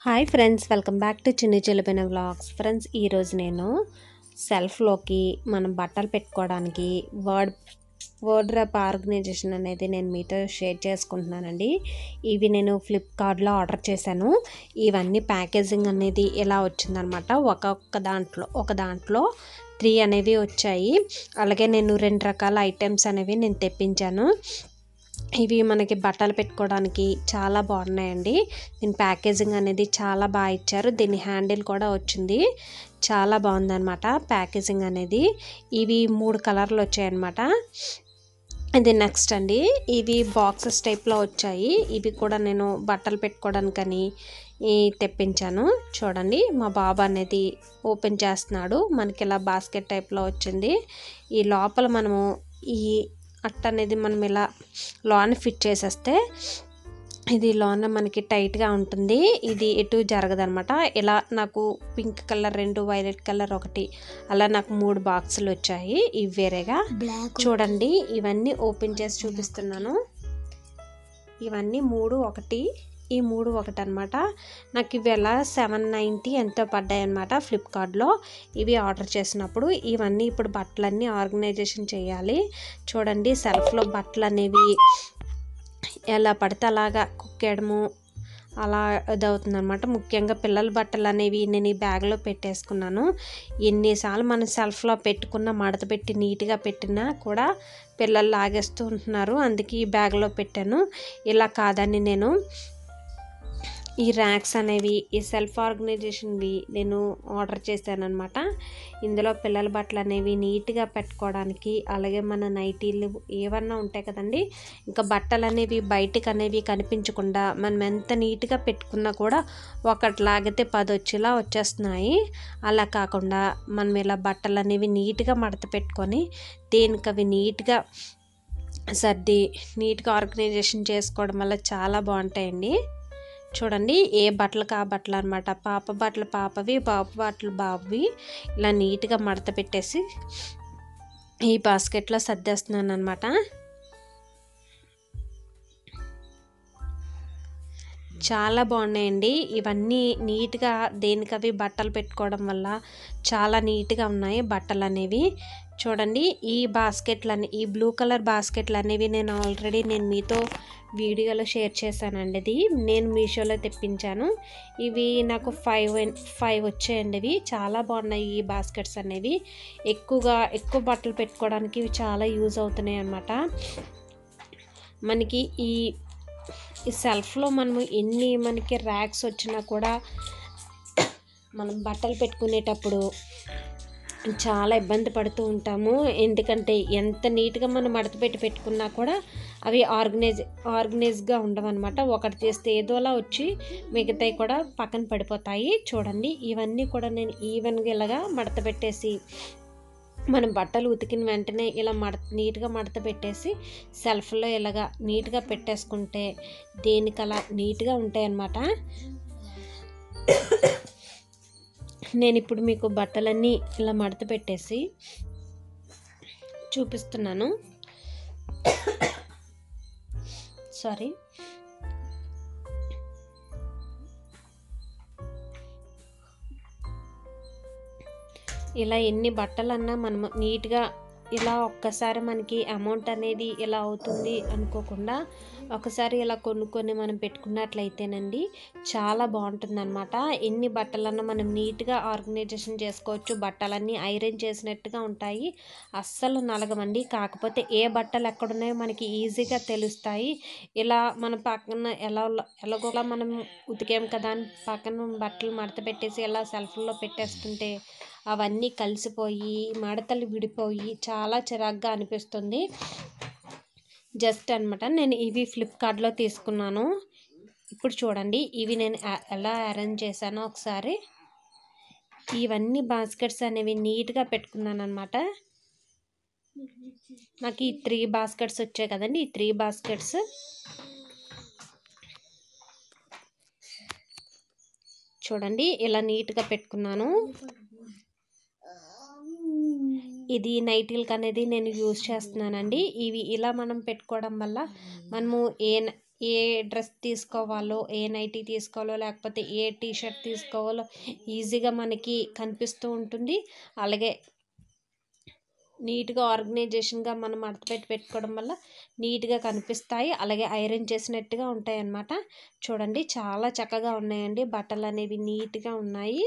Hi friends welcome back to Chinni చిలిపిన vlogs friends ఈరోజు నేను సెల్ఫ్లోకి మనం బట్టలు పెట్టుకోవడానికి వర్డ్ వర్డ్ ర్యాప్ ఆర్గనైజేషన్ అనేది నేను మీతో షేర్ చేసుకుంటున్నానండి ఇవి నేను ఫ్లిప్కార్ట్లో ఆర్డర్ చేశాను ఇవన్నీ ప్యాకేజింగ్ అనేది ఇలా వచ్చిందనమాట ఒక్కొక్క దాంట్లో ఒక దాంట్లో త్రీ అనేవి వచ్చాయి అలాగే నేను రెండు రకాల ఐటమ్స్ అనేవి నేను తెప్పించాను ఇవి మనకి బట్టలు పెట్టుకోవడానికి చాలా బాగున్నాయండి దీని ప్యాకేజింగ్ అనేది చాలా బాగా ఇచ్చారు దీని హ్యాండిల్ కూడా వచ్చింది చాలా బాగుందన్నమాట ప్యాకేజింగ్ అనేది ఇవి మూడు కలర్లు వచ్చాయన్నమాట ఇది నెక్స్ట్ అండి ఇవి బాక్సెస్ టైప్లో వచ్చాయి ఇవి కూడా నేను బట్టలు పెట్టుకోవడానికని ఈ తెప్పించాను చూడండి మా బాబు అనేది ఓపెన్ చేస్తున్నాడు మనకి ఇలా బాస్కెట్ టైప్లో వచ్చింది ఈ లోపల మనము ఈ అట్ట అనేది మనం ఇలా లోన ఫిట్ చేసేస్తే ఇది లోన మనకి టైట్గా ఉంటుంది ఇది ఎటు జరగదనమాట ఇలా నాకు పింక్ కలర్ రెండు వైలెట్ కలర్ ఒకటి అలా నాకు మూడు బాక్సులు వచ్చాయి ఇవి వేరేగా బ్లాక్ చూడండి ఇవన్నీ ఓపెన్ చేసి చూపిస్తున్నాను ఇవన్నీ మూడు ఒకటి ఈ మూడు ఒకటి అనమాట నాకు ఇవి ఎలా సెవెన్ నైంటీ ఎంతో పడ్డాయి అనమాట ఫ్లిప్కార్ట్లో ఇవి ఆర్డర్ చేసినప్పుడు ఇవన్నీ ఇప్పుడు బట్టలన్నీ ఆర్గనైజేషన్ చేయాలి చూడండి సెల్ఫ్లో బట్టలు అనేవి ఎలా పడితే అలాగా కుక్కేయడము అలా ఇదవుతుంది అనమాట ముఖ్యంగా పిల్లల బట్టలు అనేవి నేను ఈ బ్యాగ్లో పెట్టేసుకున్నాను ఎన్నిసార్లు మనం సెల్ఫ్లో పెట్టుకున్న మడత పెట్టి నీట్గా పెట్టినా కూడా పిల్లలు లాగేస్తూ ఉంటున్నారు అందుకే ఈ బ్యాగ్లో పెట్టాను ఇలా కాదని నేను ఈ ర్యాక్స్ అనేవి ఈ సెల్ఫ్ ఆర్గనైజేషన్వి నేను ఆర్డర్ చేశాను అనమాట ఇందులో పిల్లల బట్టలు అనేవి నీట్గా పెట్టుకోవడానికి అలాగే మన నైటీలు ఏమన్నా ఉంటాయి కదండి ఇంకా బట్టలు అనేవి బయటికి అనేవి కనిపించకుండా మనం ఎంత నీట్గా పెట్టుకున్నా కూడా ఒకటి లాగితే పది వచ్చేలా వచ్చేస్తున్నాయి అలా కాకుండా మనం ఇలా బట్టలు అనేవి నీట్గా మడత పెట్టుకొని దేనికి అవి నీట్గా సర్ది నీట్గా ఆర్గనైజేషన్ చేసుకోవడం వల్ల చాలా బాగుంటాయండి చూడండి ఏ బట్టలకు ఆ బట్టలు అనమాట పాప బట్టలు పాపవి బాబు బట్టలు బాబువి ఇలా నీట్గా మడత పెట్టేసి ఈ బాస్కెట్లో సర్దేస్తున్నాను అనమాట చాలా బాగున్నాయండి ఇవన్నీ నీట్గా దేనికవి బట్టలు పెట్టుకోవడం వల్ల చాలా నీట్గా ఉన్నాయి బట్టలు అనేవి చూడండి ఈ బాస్కెట్లని ఈ బ్లూ కలర్ బాస్కెట్లు అనేవి నేను ఆల్రెడీ నేను మీతో వీడియోలో షేర్ చేశానండి ఇది నేను మీషోలో తెప్పించాను ఇవి నాకు ఫైవ్ ఫైవ్ వచ్చాయండి ఇవి చాలా బాగున్నాయి ఈ బాస్కెట్స్ అనేవి ఎక్కువగా ఎక్కువ బట్టలు పెట్టుకోవడానికి ఇవి చాలా యూజ్ అవుతున్నాయి అన్నమాట మనకి ఈ ఈ సెల్ఫ్లో మనము ఎన్ని మనకి ర్యాక్స్ వచ్చినా కూడా మనం బట్టలు పెట్టుకునేటప్పుడు చాలా ఇబ్బంది పడుతూ ఉంటాము ఎందుకంటే ఎంత నీట్గా మనం మడత పెట్టి పెట్టుకున్నా కూడా అవి ఆర్గనైజ్ ఆర్గనైజ్గా ఉండవన్నమాట ఒకటి చేస్తే ఏదోలా వచ్చి మిగతాయి కూడా పక్కన పడిపోతాయి చూడండి ఇవన్నీ కూడా నేను ఈవెన్గా ఇలాగా మడత పెట్టేసి మనం బట్టలు ఉతికిన వెంటనే ఇలా మడ నీట్గా మడత పెట్టేసి సెల్ఫ్లో ఇలాగా నీట్గా పెట్టేసుకుంటే దేనికి అలా నీట్గా ఉంటాయి అన్నమాట నేను ఇప్పుడు మీకు బట్టలన్నీ ఇలా మడత పెట్టేసి చూపిస్తున్నాను సారీ ఇలా ఎన్ని బట్టలన్నా మనం నీట్గా ఇలా ఒక్కసారి మనకి అమౌంట్ అనేది ఇలా అవుతుంది అనుకోకుండా ఒకసారి ఇలా కొనుక్కొని మనం పెట్టుకున్నట్లయితేనండి చాలా బాగుంటుంది అనమాట ఎన్ని బట్టలన్నా మనం నీట్గా ఆర్గనైజేషన్ చేసుకోవచ్చు బట్టలన్నీ ఐరన్ చేసినట్టుగా ఉంటాయి అస్సలు నలగమండి కాకపోతే ఏ బట్టలు ఎక్కడున్నాయో మనకి ఈజీగా తెలుస్తాయి ఇలా మన పక్కన ఎలా ఎలాగోలా మనం ఉతికాం కదా అని పక్కన బట్టలు మడత పెట్టేసి ఇలా సెల్ఫ్లో పెట్టేస్తుంటే అవన్నీ కలిసిపోయి మడతలు విడిపోయి చాలా చిరాగ్గా అనిపిస్తుంది జస్ట్ అనమాట నేను ఇవి ఫ్లిప్కార్ట్లో తీసుకున్నాను ఇప్పుడు చూడండి ఇవి నేను ఎలా అరేంజ్ చేశానో ఒకసారి ఇవన్నీ బాస్కెట్స్ అనేవి నీట్గా పెట్టుకున్నాను అనమాట నాకు ఈ త్రీ బాస్కెట్స్ వచ్చాయి కదండి ఈ త్రీ బాస్కెట్స్ చూడండి ఇలా నీట్గా పెట్టుకున్నాను ఇది నైటీలకు అనేది నేను యూజ్ చేస్తున్నానండి ఇవి ఇలా మనం పెట్టుకోవడం వల్ల మనము ఏ ఏ డ్రెస్ తీసుకోవాలో ఏ నైటీ తీసుకోవాలో లేకపోతే ఏ టీ షర్ట్ తీసుకోవాలో ఈజీగా మనకి కనిపిస్తూ ఉంటుంది అలాగే నీట్గా ఆర్గనైజేషన్గా మనం మడతపెట్టి పెట్టుకోవడం వల్ల నీట్గా కనిపిస్తాయి అలాగే ఐరన్ చేసినట్టుగా ఉంటాయి అన్నమాట చూడండి చాలా చక్కగా ఉన్నాయండి బట్టలు అనేవి నీట్గా ఉన్నాయి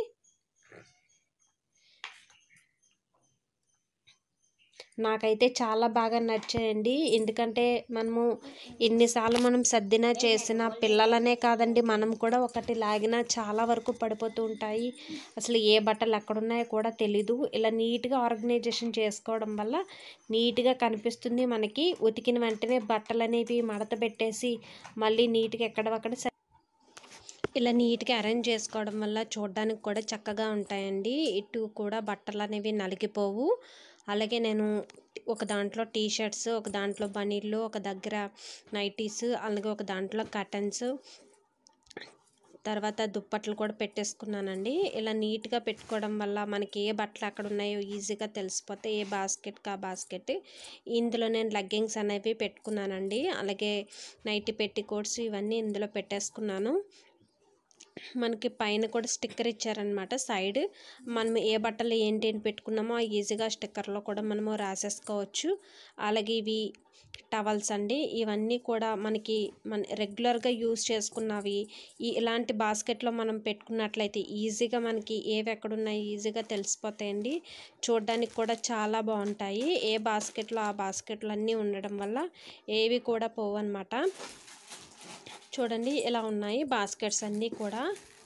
నాకైతే చాలా బాగా నచ్చాయండి ఎందుకంటే మనము ఎన్నిసార్లు మనం సర్దినా చేసిన పిల్లలనే కాదండి మనం కూడా ఒకటి లాగినా చాలా వరకు పడిపోతూ ఉంటాయి అసలు ఏ బట్టలు ఎక్కడున్నాయో కూడా తెలీదు ఇలా నీట్గా ఆర్గనైజేషన్ చేసుకోవడం వల్ల నీట్గా కనిపిస్తుంది మనకి ఉతికిన వెంటనే బట్టలు అనేవి మడత పెట్టేసి మళ్ళీ నీట్గా ఎక్కడవక్కడ స- ఇలా నీట్గా అరేంజ్ చేసుకోవడం వల్ల చూడడానికి కూడా చక్కగా ఉంటాయండి ఇటు కూడా బట్టలు అనేవి నలిగిపోవు అలాగే నేను ఒక దాంట్లో టీ షర్ట్స్ ఒక దాంట్లో బనీళ్ళు ఒక దగ్గర నైటీస్ అలాగే ఒక దాంట్లో కటన్స్ తర్వాత దుప్పట్లు కూడా పెట్టేసుకున్నానండి ఇలా నీట్గా పెట్టుకోవడం వల్ల మనకి ఏ బట్టలు అక్కడ ఉన్నాయో ఈజీగా తెలిసిపోతే ఏ బాస్కెట్కి ఆ బాస్కెట్ ఇందులో నేను లెగ్గింగ్స్ అనేవి పెట్టుకున్నానండి అలాగే నైటీ పెట్టి కోట్స్ ఇవన్నీ ఇందులో పెట్టేసుకున్నాను మనకి పైన కూడా స్టిక్కర్ ఇచ్చారనమాట సైడ్ మనం ఏ బట్టలు ఏంటి అని పెట్టుకున్నామో ఆ ఈజీగా స్టిక్కర్లో కూడా మనము రాసేసుకోవచ్చు అలాగే ఇవి టవల్స్ అండి ఇవన్నీ కూడా మనకి మన రెగ్యులర్గా యూస్ చేసుకున్నవి ఈ ఇలాంటి బాస్కెట్లో మనం పెట్టుకున్నట్లయితే ఈజీగా మనకి ఏవి ఎక్కడున్నాయి ఈజీగా తెలిసిపోతాయండి చూడడానికి కూడా చాలా బాగుంటాయి ఏ బాస్కెట్లో ఆ బాస్కెట్లు అన్నీ ఉండడం వల్ల ఏవి కూడా పోవు అనమాట చూడండి ఇలా ఉన్నాయి బాస్కెట్స్ అన్నీ కూడా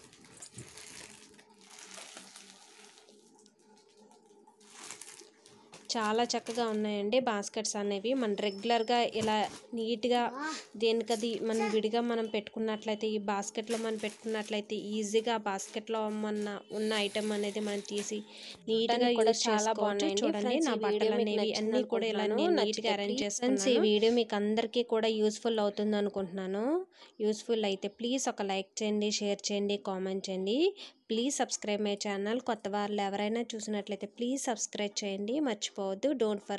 చాలా చక్కగా ఉన్నాయండి బాస్కెట్స్ అనేవి మన రెగ్యులర్గా ఇలా నీట్గా దేనికది మనం విడిగా మనం పెట్టుకున్నట్లయితే ఈ బాస్కెట్లో మనం పెట్టుకున్నట్లయితే ఈజీగా ఆ బాస్కెట్లో మన ఉన్న ఐటమ్ అనేది మనం తీసి నీట్గా కూడా యూస్ చాలా చాలా బాగున్నాయండి. బాగున్నాయి చూడండి Friends, నా ఈ బట్టలు వీడియో మీకు అనేవి నచ్చింది అన్నీ కూడా ఇలా అనుకుంటున్నాను. నీట్గా నచ్చితే అరేంజ్ please చేసుకున్నాను friends, ఈ ఈ వీడియో మీకు అందరికీ కూడా యూస్ఫుల్ అవుతుంది అనుకుంటున్నాను యూస్ఫుల్ అయితే ప్లీజ్ ఒక లైక్ చేయండి షేర్ చేయండి కామెంట్ చేయండి ప్లీజ్ సబ్స్క్రైబ్ మై ఛానల్ కొత్త వాళ్ళు ఎవరైనా చూసినట్లయితే ప్లీజ్ సబ్స్క్రైబ్ చేయండి మర్చిపోవద్దు డోంట్ ఫర్